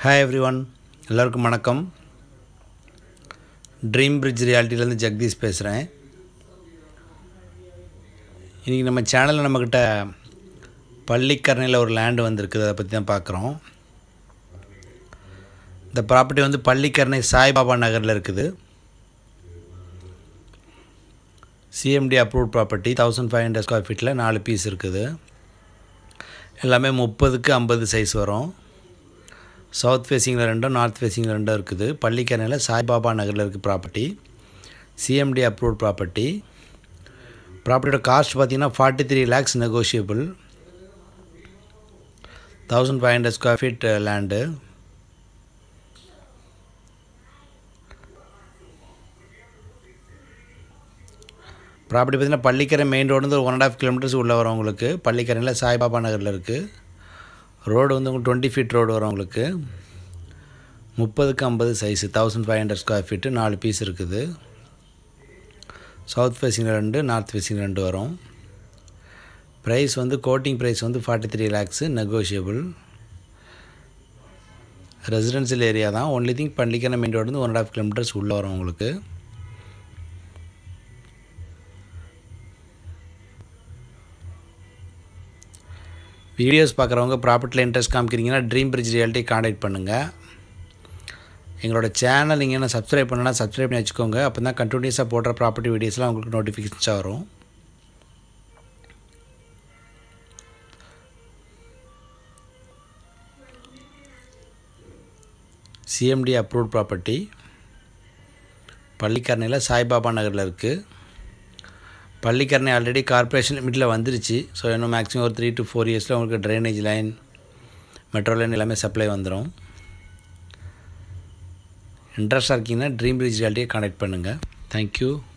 hi every one எல்லோருக்கும் வணக்கம் dream bridge ரியாலிட்டிலேருந்து Jagadish பேசுகிறேன் இன்றைக்கி நம்ம சேனலில் நம்மக்கிட்ட பள்ளிக்கரணையில் ஒரு லேண்டு வந்திருக்குது அதை பற்றி தான் பார்க்குறோம் இந்த ப்ராப்பர்ட்டி வந்து பள்ளிக்கரணை சாய்பாபா நகரில் இருக்குது CMD approved property thousand five hundred square ஃபீட்டில் நாலு பீஸ் இருக்குது எல்லாமே முப்பதுக்கு ஐம்பது சைஸ் வரும் சவுத் ஃபேஸிங்கில் ரெண்டும் நார்த் ஃபேஸிங்கில் ரெண்டும் இருக்குது பள்ளிக்கரணையில் சாய்பாபா நகரில் இருக்குது ப்ராப்பர்ட்டி சிஎம்டி அப்ரூவ்ட் ப்ராப்பர்ட்டி ப்ராப்பர்ட்டியோட காஸ்ட் பார்த்தீங்கன்னா forty three lakhs negotiable thousand five hundred square feet land property பார்த்தீங்கன்னா பள்ளிக்கரை மெயின் ரோடு வந்து ஒரு ஒன் அண்ட் ஆஃப் கிலோமீட்டர்ஸ் உள்ளே வரும் உங்களுக்கு பள்ளிக்கரையில் சாய்பாபா நகரில் இருக்குது ரோடு வந்து உங்களுக்கு டுவெண்ட்டி ஃபீட் ரோடு வரும் உங்களுக்கு முப்பதுக்கு ஐம்பது size thousand five hundred square feet நாலு பீஸ் இருக்குது சவுத் ஃபேஸிங் ரெண்டு நார்த் ஃபேஸிங் ரெண்டு வரும் ப்ரைஸ் வந்து கோட்டிங் ப்ரைஸ் வந்து forty three lakhs negotiable residential area தான் only thing Pallikarai main road வந்து ஒன் அண்ட் ஆஃப் கிலோமீட்டர்ஸ் உள்ளே வரும் உங்களுக்கு வீடியோஸ் பார்க்குறவங்க ப்ராப்பர்ட்டியில் இன்ட்ரெஸ்ட் காமிக்கிறீங்கன்னா ட்ரீம் பிரிட்ஜ் ரியாலிட்டி காண்டாக்ட் பண்ணுங்கள் எங்களோட சேனல் நீங்கள் என்ன சப்ஸ்கிரைப் பண்ணனா சப்ஸ்கிரைப் பண்ணி வச்சுக்கோங்க அப்போ தான் கண்டினியூஸாக போடுற ப்ராப்பர்ட்டி வீடியோஸ்லாம் உங்களுக்கு நோட்டிஃபிகேஷன்ஸாக வரும் சிஎம்டி அப்ரூவ்ட் ப்ராப்பர்ட்டி பள்ளிக்கரணையில் சாய்பாபா நகரில் இருக்குது பள்ளிக்கரணை ஆல்ரெடி கார்ப்பரேஷன் லிமிட்டில் வந்துருச்சு ஸோ இன்னும் மேக்ஸிமம் ஒரு த்ரீ டு ஃபோர் இயர்ஸில் உங்களுக்கு ட்ரைனேஜ் லைன் மெட்ரோ லைன் எல்லாமே சப்ளை வந்துடும் இன்ட்ரெஸ்டாக இருக்கீங்கன்னா ட்ரீம் பிரிட்ஜ் ரியாலிட்டியை கான்டாக்ட் பண்ணுங்கள் தேங்க்யூ